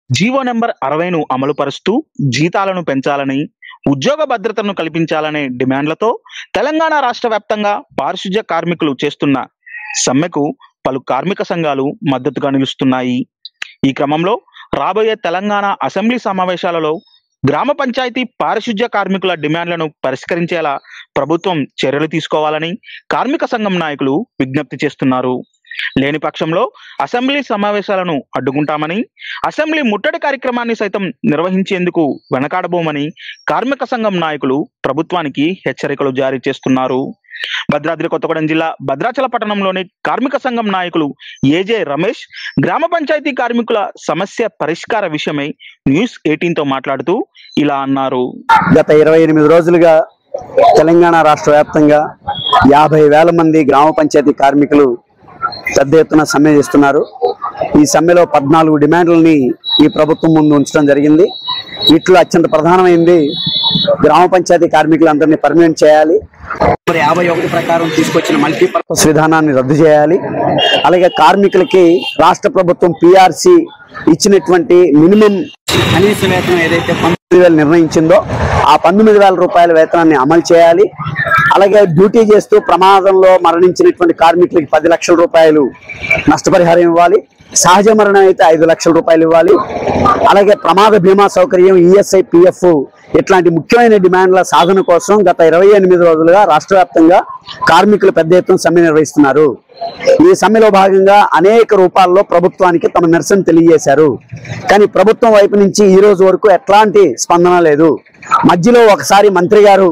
GO number అరవైను అమలు పరుస్తూ జీతాలను పెంచాలని ఉద్యోగ భద్రతను కల్పించాలనే డిమాండ్లతో తెలంగాణ రాష్ట్ర వ్యాప్తంగా పారిశుధ్య కార్మికులు చేస్తున్న సమ్మెకు పలు కార్మిక సంఘాలు మద్దతుగా నిలుస్తున్నాయి ఈ క్రమంలో రాబోయే తెలంగాణ అసెంబ్లీ సమావేశాలలో గ్రామ పంచాయతీ పారిశుధ్య కార్మికుల డిమాండ్లను పరిష్కరించేలా ప్రభుత్వం చర్యలు తీసుకోవాలని కార్మిక సంఘం నాయకులు విజ్ఞప్తి చేస్తున్నారు లేని పక్షంలో అసెంబ్లీ సమావేశాలను అడ్డుకుంటామని అసెంబ్లీ ముట్టడి కార్యక్రమాన్ని సైతం నిర్వహించేందుకు వెనకాడబోమని కార్మిక సంఘం నాయకులు ప్రభుత్వానికి హెచ్చరికలు జారీ చేస్తున్నారు భద్రాద్రి కొత్తగూడెం జిల్లా భద్రాచల పట్టణంలోని కార్మిక సంఘం నాయకులు ఏజే రమేష్ గ్రామ పంచాయతీ కార్మికుల సమస్య పరిష్కార విషయమై న్యూస్ ఎయిటీన్ తో మాట్లాడుతూ ఇలా అన్నారు గత ఇరవై ఎనిమిది రోజులుగా తెలంగాణ రాష్ట్ర వ్యాప్తంగా యాభై వేల మంది గ్రామ పంచాయతీ కార్మికులు పెద్ద ఎత్తున సమ్మె చేస్తున్నారు ఈ సమ్మెలో పద్నాలుగు డిమాండ్లని ఈ ప్రభుత్వం ముందు ఉంచడం జరిగింది వీటిలో అత్యంత ప్రధానమైంది గ్రామ పంచాయతీ కార్మికులందరినీ పర్మనెంట్ చేయాలి మరి యాభై ఒకటి ప్రకారం తీసుకొచ్చిన మల్టీపర్పస్ విధానాన్ని రద్దు చేయాలి అలాగే కార్మికులకి రాష్ట్ర ప్రభుత్వం పిఆర్సి ఇచ్చినటువంటి మినిమం కనీస వేతనం ఏదైతే పంతొమ్మిది వేలు నిర్ణయించిందో ఆ పంతొమ్మిది వేల రూపాయల వేతనాన్ని అమలు చేయాలి అలాగే డ్యూటీ చేస్తూ ప్రమాదంలో మరణించినటువంటి కార్మికులకి పది లక్షల రూపాయలు నష్టపరిహారం ఇవ్వాలి సహజ మరణం అయితే ఐదు లక్షల రూపాయలు ఇవ్వాలి అలాగే ప్రమాద బీమా సౌకర్యం ఈఎస్ఐ పిఎఫ్ ఇట్లాంటి ముఖ్యమైన డిమాండ్ల సాధన కోసం గత ఇరవై ఎనిమిది రోజులుగా రాష్ట్ర వ్యాప్తంగా కార్మికులు పెద్ద ఎత్తున సమ్మె నిర్వహిస్తున్నారు ఈ సమ్మెలో భాగంగా అనేక రూపాల్లో ప్రభుత్వానికి తమ నిరసన తెలియజేశారు కానీ ప్రభుత్వం వైపు నుంచి ఈ రోజు వరకు ఎట్లాంటి స్పందన లేదు మధ్యలో ఒకసారి మంత్రి గారు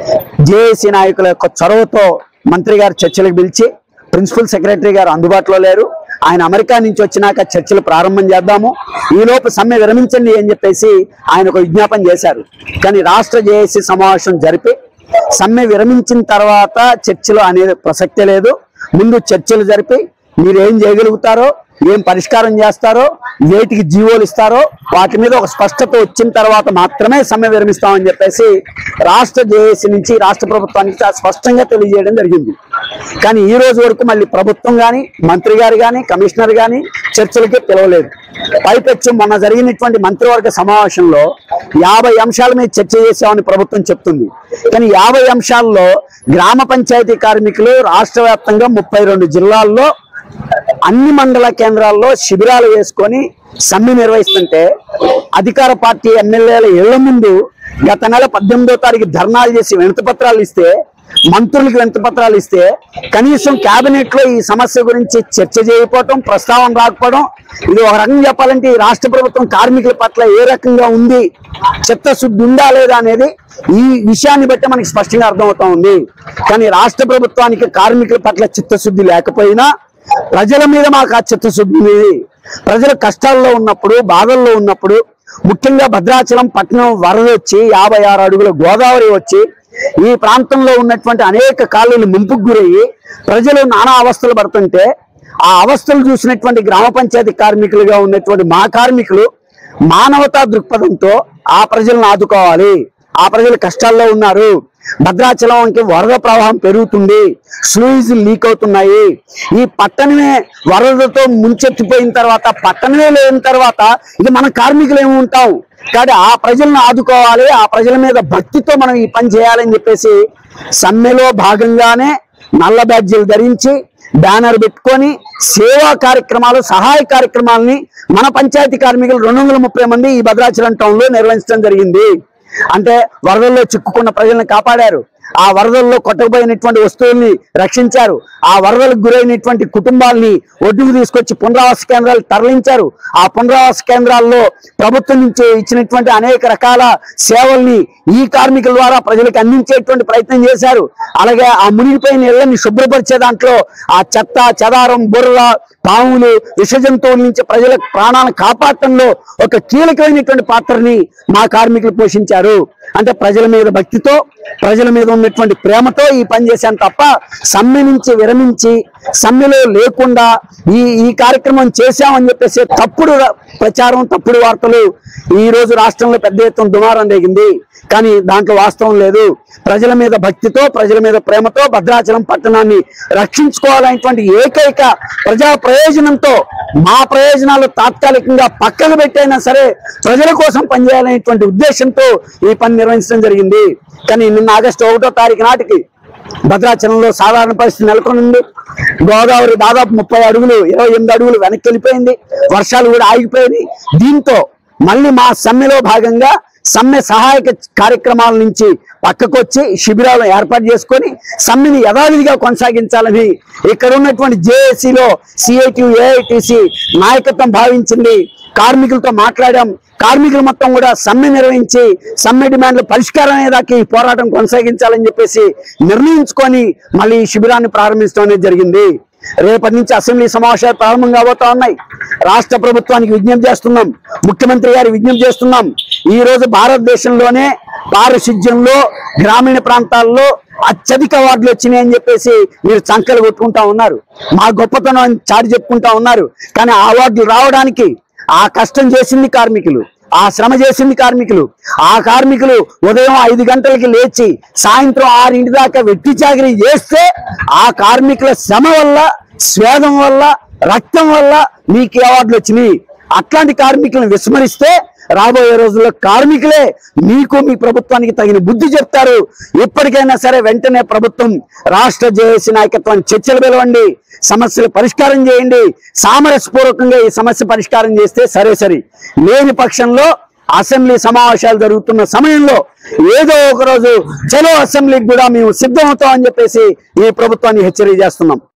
జేఏసీ నాయకుల యొక్క చొరవతో మంత్రి గారు చర్చలకు పిలిచి ప్రిన్సిపల్ సెక్రటరీ గారు అందుబాటులో లేరు ఆయన అమెరికా నుంచి వచ్చినాక చర్చలు ప్రారంభం చేద్దాము ఈలోపు సమ్మె విరమించండి అని చెప్పేసి ఆయన ఒక విజ్ఞాపన చేశారు కానీ రాష్ట్ర జేఏసీ సమావేశం జరిపి సమ్మె విరమించిన తర్వాత చర్చలు అనేది ప్రసక్తే లేదు ముందు చర్చలు జరిపి మీరు ఏం చేయగలుగుతారో ఏం పరిష్కారం చేస్తారో వేటికి జీవోలు ఇస్తారో వాటి మీద ఒక స్పష్టత వచ్చిన తర్వాత మాత్రమే సమ్మె విరమిస్తామని చెప్పేసి రాష్ట్ర జేఏసీ నుంచి రాష్ట్ర ప్రభుత్వానికి చాలా స్పష్టంగా తెలియజేయడం జరిగింది కానీ ఈ రోజు వరకు మళ్ళీ ప్రభుత్వం కానీ మంత్రి గారు కానీ కమిషనర్ కానీ చర్చలకి పిలవలేదు పైపెచ్చు మొన్న జరిగినటువంటి మంత్రివర్గ సమావేశంలో యాభై అంశాల మీద చర్చ చేశామని ప్రభుత్వం చెప్తుంది కానీ యాభై అంశాల్లో గ్రామ పంచాయతీ కార్మికులు రాష్ట్ర వ్యాప్తంగా ముప్పై రెండు జిల్లాల్లో అన్ని మండల కేంద్రాల్లో శిబిరాలు వేసుకొని సమ్మె నిర్వహిస్తుంటే అధికార పార్టీ ఎమ్మెల్యేల ఇళ్ల ముందు గత నెల పద్దెనిమిదో తారీఖు ధర్నాలు చేసి వినతి పత్రాలు ఇస్తే మంత్రులకు వినతి పత్రాలు ఇస్తే కనీసం కేబినెట్ లో ఈ సమస్య గురించి చర్చ చేయకపోవటం ప్రస్తావన రాకపోవడం ఇది ఒక రకంగా చెప్పాలంటే ఈ రాష్ట్ర ప్రభుత్వం కార్మికుల పట్ల ఏ రకంగా ఉంది చిత్తశుద్ధి ఉందా లేదా అనేది ఈ విషయాన్ని బట్టి మనకి స్పష్టంగా అర్థమవుతా ఉంది కానీ రాష్ట్ర ప్రభుత్వానికి కార్మికుల పట్ల చిత్తశుద్ధి లేకపోయినా ప్రజల మీద మాకు ఆ చిత్తశుద్ధి ఉంది ప్రజలు కష్టాల్లో ఉన్నప్పుడు బాధల్లో ఉన్నప్పుడు ముఖ్యంగా భద్రాచలం పట్టణం వరద వచ్చి యాభై ఆరు అడుగుల గోదావరి వచ్చి ఈ ప్రాంతంలో ఉన్నటువంటి అనేక కాలువలు ముంపుకు గురయ్యి ప్రజలు నానా అవస్థలు పడుతుంటే ఆ అవస్థలు చూసినటువంటి గ్రామ పంచాయతీ కార్మికులుగా ఉన్నటువంటి మా కార్మికులు మానవతా దృక్పథంతో ఆ ప్రజలను ఆదుకోవాలి ఆ ప్రజలు కష్టాల్లో ఉన్నారు భద్రాచలంకి వరద ప్రవాహం పెరుగుతుంది స్లూయిస్ లీక్ అవుతున్నాయి ఈ పట్టణమే వరదతో ముంచెత్తిపోయిన తర్వాత పట్టణమే లేని తర్వాత ఇక మన కార్మికులు ఏమి ఉంటాం కానీ ఆ ప్రజలను ఆదుకోవాలి ఆ ప్రజల మీద భక్తితో మనం ఈ పని చేయాలని చెప్పేసి సమ్మెలో భాగంగానే నల్ల బ్యాడ్జీలు ధరించి బ్యానర్ పెట్టుకొని సేవా కార్యక్రమాలు సహాయ కార్యక్రమాలని మన పంచాయతీ కార్మికులు రెండు వందల ముప్పై మంది ఈ భద్రాచలం టౌన్ లో నిర్వహించడం జరిగింది అంటే వరదల్లో చిక్కుకున్న ప్రజలను కాపాడారు ఆ వరదల్లో కొట్టకపోయినటువంటి వస్తువుల్ని రక్షించారు ఆ వరదలకు గురైనటువంటి కుటుంబాల్ని ఒడ్డుకు తీసుకొచ్చి పునరావాస కేంద్రాలు తరలించారు ఆ పునరావాస కేంద్రాల్లో ప్రభుత్వం నుంచి ఇచ్చినటువంటి అనేక రకాల సేవల్ని ఈ కార్మికుల ద్వారా ప్రజలకు అందించేటువంటి ప్రయత్నం చేశారు అలాగే ఆ మునిగిపోయిన ఇళ్లని శుభ్రపరిచే దాంట్లో ఆ చెత్త చెదారం బుర్ర పాములు విష జంతువుల నుంచి ప్రజల ప్రాణాలను కాపాడటంలో ఒక కీలకమైనటువంటి పాత్రని మా కార్మికులు పోషించారు అంటే ప్రజల మీద భక్తితో ప్రజల మీద ఉన్నటువంటి ప్రేమతో ఈ పని చేశాను తప్ప సమ్మె నుంచి విరమించి సమ్మెలో లేకుండా ఈ ఈ కార్యక్రమం చేశామని చెప్పేసి తప్పుడు ర- ప్రచారం తప్పుడు వార్తలు ఈ రోజు రాష్ట్రంలో పెద్ద ఎత్తున దుమారం రేగింది కానీ దాంట్లో వాస్తవం లేదు ప్రజల మీద భక్తితో ప్రజల మీద ప్రేమతో భద్రాచలం పట్టణాన్ని రక్షించుకోవాలనేటువంటి ఏకైక ప్రజా ప్రయోజనంతో మా ప్రయోజనాలు తాత్కాలికంగా పక్కకు పెట్టైనా సరే ప్రజల కోసం పనిచేయాలనేటువంటి ఉద్దేశంతో ఈ పని నిర్వహించడం జరిగింది కానీ నిన్న ఆగస్టు ఒకటో తారీఖు నాటికి భద్రాచలంలో సాధారణ పరిస్థితి నెలకొనింది గోదావరి దాదాపు ముప్పై అడుగులు ఇరవై ఎనిమిది అడుగులు వెనక్కి వెళ్ళిపోయింది వర్షాలు కూడా ఆగిపోయింది దీంతో మళ్ళీ మా సమ్మెలో భాగంగా సమ్మె సహాయక కార్యక్రమాల నుంచి పక్కకొచ్చి శిబిరాలు ఏర్పాటు చేసుకొని సమ్మెని యథావిధిగా కొనసాగించాలని ఇక్కడ ఉన్నటువంటి జేఏసీలో సిఐటి ఏఐటిసి నాయకత్వం భావించింది కార్మికులతో మాట్లాడాం కార్మికులు మొత్తం కూడా సమ్మె నిర్వహించి సమ్మె డిమాండ్ల పరిష్కారం అయ్యేదాకా ఈ పోరాటం కొనసాగించాలని చెప్పేసి నిర్ణయించుకొని మళ్ళీ ఈ శిబిరాన్ని ప్రారంభించడం అనేది జరిగింది రేపటి నుంచి అసెంబ్లీ సమావేశాలు ప్రారంభం కాబోతా ఉన్నాయి రాష్ట్ర ప్రభుత్వానికి విజ్ఞప్తి చేస్తున్నాం ముఖ్యమంత్రి గారి విజ్ఞప్తి చేస్తున్నాం ఈ రోజు భారతదేశంలోనే పారిశుధ్యంలో గ్రామీణ ప్రాంతాల్లో అత్యధిక అవార్డులు వచ్చినాయి అని చెప్పేసి మీరు చంకలు కొట్టుకుంటా ఉన్నారు మా గొప్పతనం అని చాటి చెప్పుకుంటా ఉన్నారు కానీ ఆ అవార్డులు రావడానికి ఆ కష్టం చేసింది కార్మికులు ఆ శ్రమ చేసింది కార్మికులు ఆ కార్మికులు ఉదయం ఐదు గంటలకి లేచి సాయంత్రం ఆరింటి దాకా వెట్టి చాకరీ చేస్తే ఆ కార్మికుల శ్రమ వల్ల స్వేదం వల్ల రక్తం వల్ల మీకు ఈ అవార్డులు వచ్చినాయి అట్లాంటి కార్మికులను విస్మరిస్తే రాబోయే రోజుల్లో కార్మికులే మీకు మీ ప్రభుత్వానికి తగిన బుద్ధి చెప్తారు ఎప్పటికైనా సరే వెంటనే ప్రభుత్వం రాష్ట్ర జేఏసీ నాయకత్వాన్ని చర్చలు పిలవండి సమస్యలు పరిష్కారం చేయండి సామరస్యపూర్వకంగా ఈ సమస్య పరిష్కారం చేస్తే సరే సరే లేని పక్షంలో అసెంబ్లీ సమావేశాలు జరుగుతున్న సమయంలో ఏదో ఒక రోజు చలో అసెంబ్లీకి కూడా మేము సిద్ధమవుతామని చెప్పేసి ఈ ప్రభుత్వాన్ని హెచ్చరిక చేస్తున్నాం